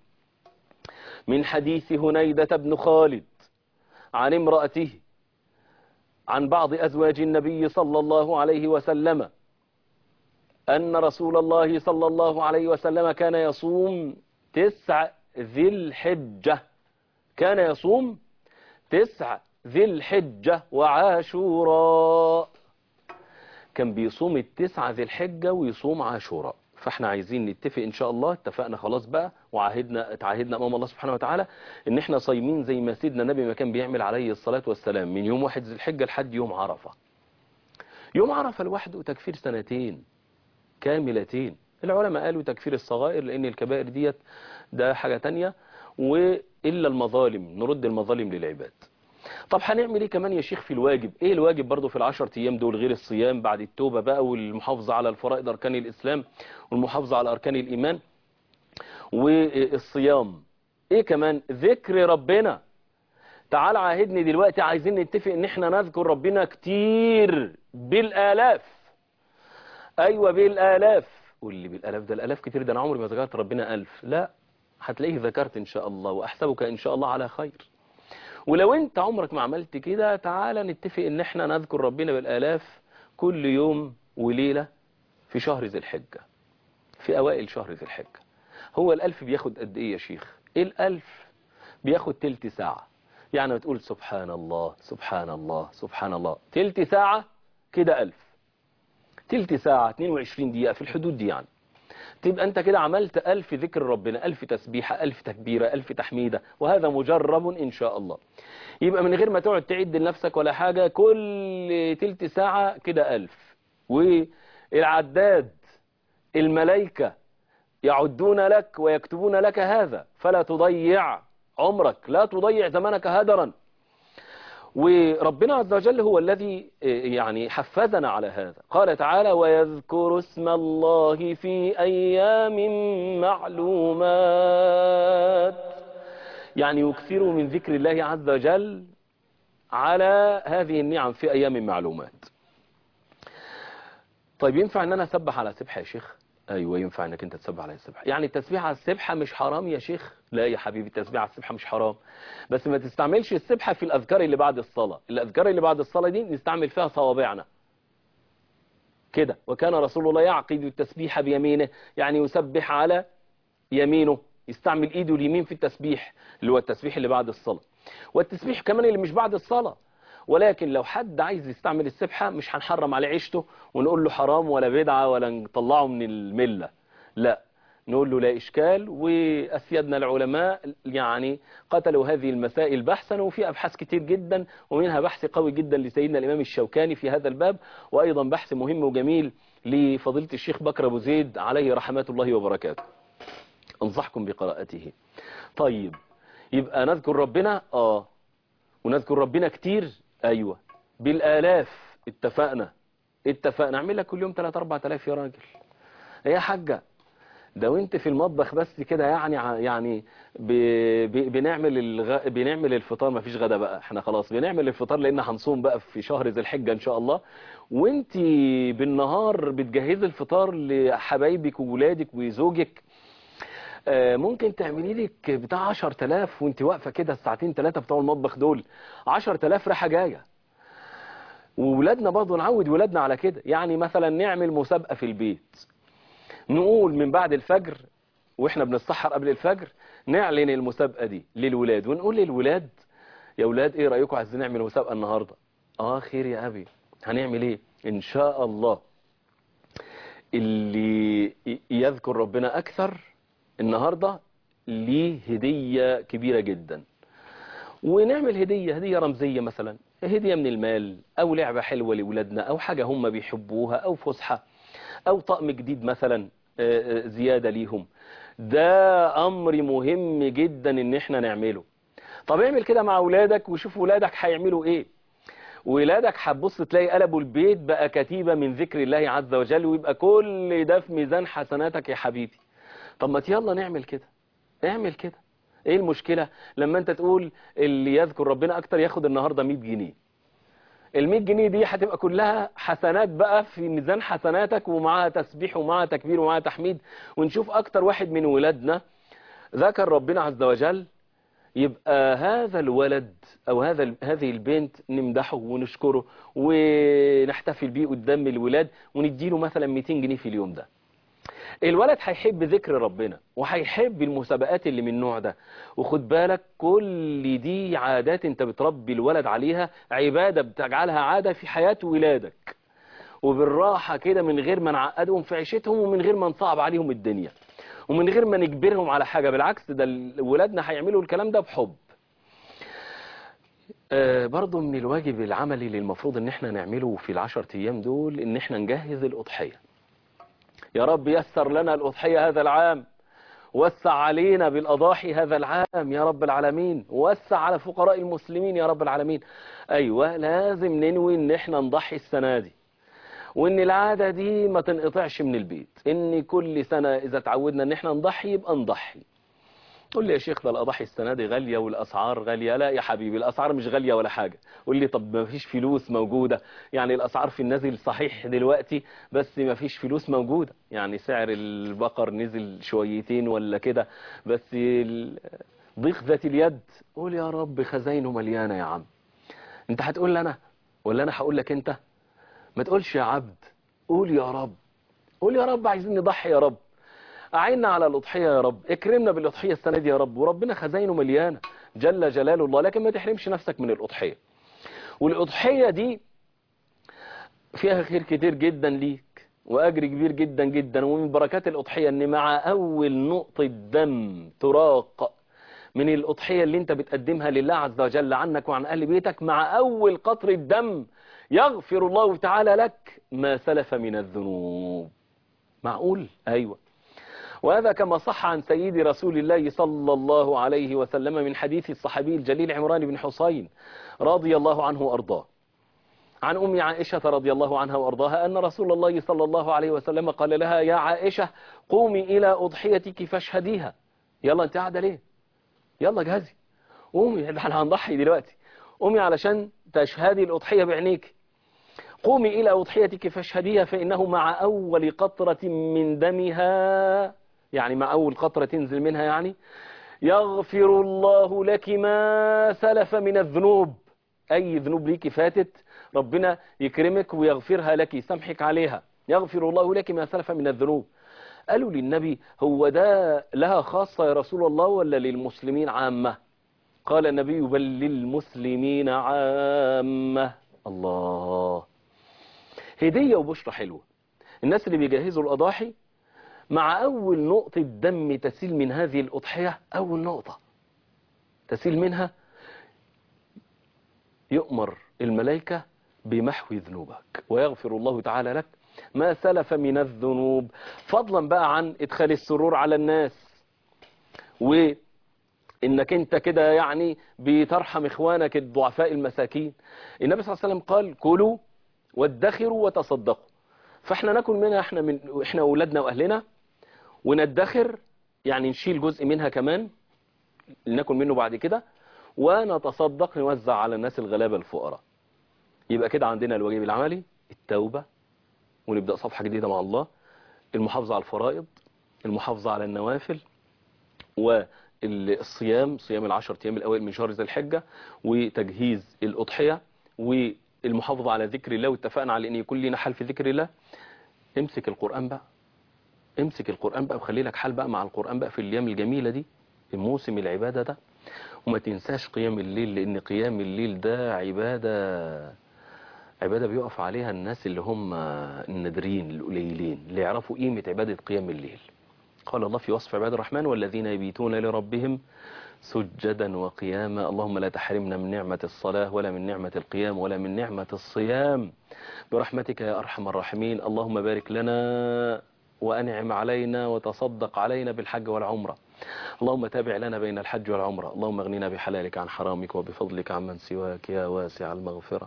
من حديث هنيدة بن خالد عن امرأته عن بعض أزواج النبي صلى الله عليه وسلم أن رسول الله صلى الله عليه وسلم كان يصوم تسع ذي الحجة كان يصوم تسع ذي الحجة وعاشوراء كان بيصوم التسعة ذي الحجة ويصوم عاشوراء فاحنا عايزين نتفق ان شاء الله اتفقنا خلاص بقى وعاهدنا اتعاهدنا امام الله سبحانه وتعالى ان احنا صايمين زي ما سيدنا النبي ما كان بيعمل عليه الصلاة والسلام من يوم واحد ذي الحجة لحد يوم عرفة يوم عرفة لوحده تكفير سنتين كاملتين العلماء قالوا تكفير الصغائر لان الكبائر ديت ده حاجة تانية وإلا المظالم نرد المظالم للعباد طب هنعمل ايه كمان يا شيخ في الواجب ايه الواجب برضو في العشر ايام دول غير الصيام بعد التوبة بقى والمحافظة على الفرائض اركان الاسلام والمحافظة على اركان الايمان والصيام ايه كمان ذكر ربنا تعال عاهدني دلوقتي عايزين نتفق ان احنا نذكر ربنا كتير بالالاف ايوه بالالاف قول لي بالالاف ده الالاف كتير ده انا عمري ما ذكرت ربنا الف لا هتلاقيه ذكرت ان شاء الله واحسبك ان شاء الله على خير ولو انت عمرك ما عملت كده تعالى نتفق ان احنا نذكر ربنا بالالاف كل يوم وليلة في شهر ذي الحجة في اوائل شهر ذي الحجة هو الالف بياخد قد ايه يا شيخ الالف بياخد تلت ساعة يعني بتقول سبحان الله سبحان الله سبحان الله تلت ساعة كده الف تلت ساعة 22 دقيقة في الحدود دي يعني تبقى انت كده عملت ألف ذكر ربنا ألف تسبيحة ألف تكبيرة ألف تحميدة وهذا مجرب إن شاء الله يبقى من غير ما تقعد تعد لنفسك ولا حاجة كل تلت ساعة كده ألف والعداد الملائكة يعدون لك ويكتبون لك هذا فلا تضيع عمرك لا تضيع زمنك هدرا وربنا عز وجل هو الذي يعني حفزنا على هذا قال تعالى ويذكر اسم الله في أيام معلومات يعني يكثروا من ذكر الله عز وجل على هذه النعم في أيام معلومات طيب ينفع ان انا اسبح على سبحة يا شيخ ايوه ينفع انك انت تسبح على السبحة يعني التسبيح على السبحة مش حرام يا شيخ لا يا حبيبي التسبيح على السبحة مش حرام بس ما تستعملش السبحة في الاذكار اللي بعد الصلاة الاذكار اللي بعد الصلاة دي نستعمل فيها صوابعنا كده وكان رسول الله يعقد التسبيح بيمينه يعني يسبح على يمينه يستعمل ايده اليمين في التسبيح اللي هو التسبيح اللي بعد الصلاة والتسبيح كمان اللي مش بعد الصلاة ولكن لو حد عايز يستعمل السبحة مش هنحرم عليه عيشته ونقول له حرام ولا بدعة ولا نطلعه من الملة لا نقول له لا إشكال وأسيادنا العلماء يعني قتلوا هذه المسائل بحثا وفي أبحاث كتير جدا ومنها بحث قوي جدا لسيدنا الإمام الشوكاني في هذا الباب وأيضا بحث مهم وجميل لفضيلة الشيخ بكر أبو زيد عليه رحمة الله وبركاته أنصحكم بقراءته طيب يبقى نذكر ربنا آه ونذكر ربنا كتير ايوه بالالاف اتفقنا اتفقنا اعمل لك كل يوم 3 4000 يا راجل يا حاجه ده وانت في المطبخ بس كده يعني يعني ب... ب... بنعمل الغ... بنعمل الفطار ما فيش غدا بقى احنا خلاص بنعمل الفطار لان هنصوم بقى في شهر ذي الحجه ان شاء الله وانت بالنهار بتجهزي الفطار لحبايبك وولادك وزوجك ممكن تعملي لك بتاع 10000 وانت واقفه كده الساعتين ثلاثه بتوع المطبخ دول 10000 رايحه جايه وولادنا برضه نعود ولادنا على كده يعني مثلا نعمل مسابقه في البيت نقول من بعد الفجر واحنا بنسحر قبل الفجر نعلن المسابقه دي للولاد ونقول للولاد يا ولاد ايه رايكم عايزين نعمل مسابقه النهارده اه خير يا ابي هنعمل ايه ان شاء الله اللي يذكر ربنا اكثر النهاردة ليه هدية كبيرة جدا ونعمل هدية هدية رمزية مثلا هدية من المال أو لعبة حلوة لولادنا أو حاجة هم بيحبوها أو فسحة أو طقم جديد مثلا زيادة ليهم ده أمر مهم جدا إن احنا نعمله طب اعمل كده مع أولادك وشوف أولادك هيعملوا إيه ولادك هتبص تلاقي قلبوا البيت بقى كتيبة من ذكر الله عز وجل ويبقى كل ده في ميزان حسناتك يا حبيبي طب ما يلا نعمل كده اعمل كده ايه المشكلة لما انت تقول اللي يذكر ربنا اكتر ياخد النهاردة 100 جنيه ال 100 جنيه دي هتبقى كلها حسنات بقى في ميزان حسناتك ومعاها تسبيح ومعاها تكبير ومعاها تحميد ونشوف اكتر واحد من ولادنا ذكر ربنا عز وجل يبقى هذا الولد او هذا هذه البنت نمدحه ونشكره ونحتفل بيه قدام الولاد ونديله مثلا 200 جنيه في اليوم ده الولد هيحب ذكر ربنا وهيحب المسابقات اللي من النوع ده وخد بالك كل دي عادات انت بتربي الولد عليها عبادة بتجعلها عادة في حياة ولادك وبالراحة كده من غير ما نعقدهم في عيشتهم ومن غير ما نصعب عليهم الدنيا ومن غير ما نجبرهم على حاجة بالعكس ده ولادنا هيعملوا الكلام ده بحب آه برضو من الواجب العملي اللي المفروض ان احنا نعمله في العشر ايام دول ان احنا نجهز الاضحيه يا رب يسر لنا الأضحية هذا العام وسع علينا بالأضاحي هذا العام يا رب العالمين وسع على فقراء المسلمين يا رب العالمين أيوة لازم ننوي ان احنا نضحي السنة دي وان العادة دي ما تنقطعش من البيت ان كل سنة اذا تعودنا ان احنا نضحي يبقى نضحي قول لي يا شيخ ده الأضاحي السنة دي غالية والأسعار غالية لا يا حبيبي الأسعار مش غالية ولا حاجة قول لي طب ما فيش فلوس موجودة يعني الأسعار في النازل صحيح دلوقتي بس ما فيش فلوس موجودة يعني سعر البقر نزل شويتين ولا كده بس ضيق ذات اليد قول يا رب خزاينه مليانة يا عم انت هتقول لي أنا ولا أنا هقول لك انت ما تقولش يا عبد قول يا رب قول يا رب عايزين نضحي يا رب أعيننا على الأضحية يا رب اكرمنا بالأضحية السنة دي يا رب وربنا خزاينه مليانة جل جلال الله لكن ما تحرمش نفسك من الأضحية والأضحية دي فيها خير كتير جدا ليك وأجر كبير جدا جدا ومن بركات الأضحية أن مع أول نقطة دم تراق من الأضحية اللي انت بتقدمها لله عز وجل عنك وعن أهل بيتك مع أول قطر الدم يغفر الله تعالى لك ما سلف من الذنوب معقول أيوة وهذا كما صح عن سيد رسول الله صلى الله عليه وسلم من حديث الصحابي الجليل عمران بن حسين رضي الله عنه وأرضاه عن أم عائشة رضي الله عنها وأرضاها أن رسول الله صلى الله عليه وسلم قال لها يا عائشة قومي إلى أضحيتك فاشهديها يلا أنت قاعدة ليه يلا جهزي قومي احنا هنضحي دلوقتي قومي علشان تشهدي الأضحية بعينيك قومي إلى أضحيتك فاشهديها فإنه مع أول قطرة من دمها يعني مع أول قطرة تنزل منها يعني يغفر الله لك ما سلف من الذنوب أي ذنوب ليك فاتت ربنا يكرمك ويغفرها لك يسامحك عليها يغفر الله لك ما سلف من الذنوب قالوا للنبي هو ده لها خاصة يا رسول الله ولا للمسلمين عامة قال النبي بل للمسلمين عامة الله هدية وبشرة حلوة الناس اللي بيجهزوا الأضاحي مع أول نقطة دم تسيل من هذه الأضحية أول نقطة تسيل منها يؤمر الملائكة بمحو ذنوبك ويغفر الله تعالى لك ما سلف من الذنوب فضلا بقى عن ادخال السرور على الناس وانك انت كده يعني بترحم اخوانك الضعفاء المساكين النبي صلى الله عليه وسلم قال كلوا وادخروا وتصدقوا فاحنا ناكل منها احنا من احنا اولادنا واهلنا وندخر يعني نشيل جزء منها كمان ناكل منه بعد كده ونتصدق نوزع على الناس الغلابه الفقراء يبقى كده عندنا الواجب العملي التوبة ونبدأ صفحة جديدة مع الله المحافظة على الفرائض المحافظة على النوافل والصيام صيام العشر أيام الأوائل من شهر ذي الحجة وتجهيز الأضحية والمحافظة على ذكر الله واتفقنا على أن يكون لنا حل في ذكر الله امسك القرآن بقى امسك القرآن بقى وخلي لك حل بقى مع القرآن بقى في الأيام الجميلة دي الموسم العبادة ده وما تنساش قيام الليل لأن قيام الليل ده عبادة عبادة بيقف عليها الناس اللي هم النادرين القليلين اللي يعرفوا قيمة عبادة قيام الليل قال الله في وصف عباد الرحمن والذين يبيتون لربهم سجدا وقياما اللهم لا تحرمنا من نعمة الصلاة ولا من نعمة القيام ولا من نعمة الصيام برحمتك يا أرحم الراحمين اللهم بارك لنا وأنعم علينا وتصدق علينا بالحج والعمرة اللهم تابع لنا بين الحج والعمرة اللهم اغننا بحلالك عن حرامك وبفضلك عمن سواك يا واسع المغفرة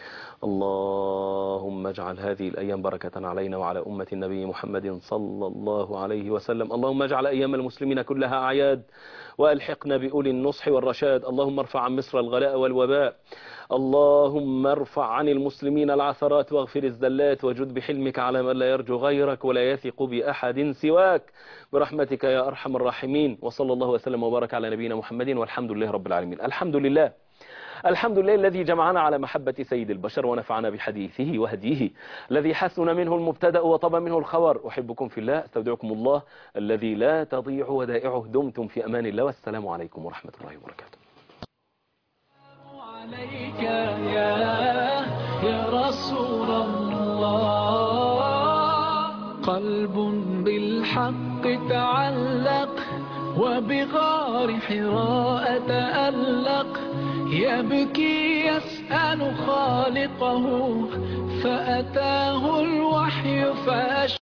اللهم اجعل هذه الأيام بركة علينا وعلى أمة النبي محمد صلى الله عليه وسلم اللهم اجعل أيام المسلمين كلها أعياد وألحقنا بأولي النصح والرشاد اللهم ارفع عن مصر الغلاء والوباء اللهم ارفع عن المسلمين العثرات واغفر الزلات وجد بحلمك على من لا يرجو غيرك ولا يثق بأحد سواك برحمتك يا أرحم الراحمين وصلى الله وسلم وبارك على نبينا محمد والحمد لله رب العالمين الحمد لله الحمد لله الذي جمعنا على محبة سيد البشر ونفعنا بحديثه وهديه الذي حسن منه المبتدأ وطب منه الخبر أحبكم في الله استودعكم الله الذي لا تضيع ودائعه دمتم في أمان الله والسلام عليكم ورحمة الله وبركاته عليك يا يا رسول الله قلب بالحق تعلق وبغار حراء تألق يبكي يسأل خالقه فأتاه الوحي فأشهد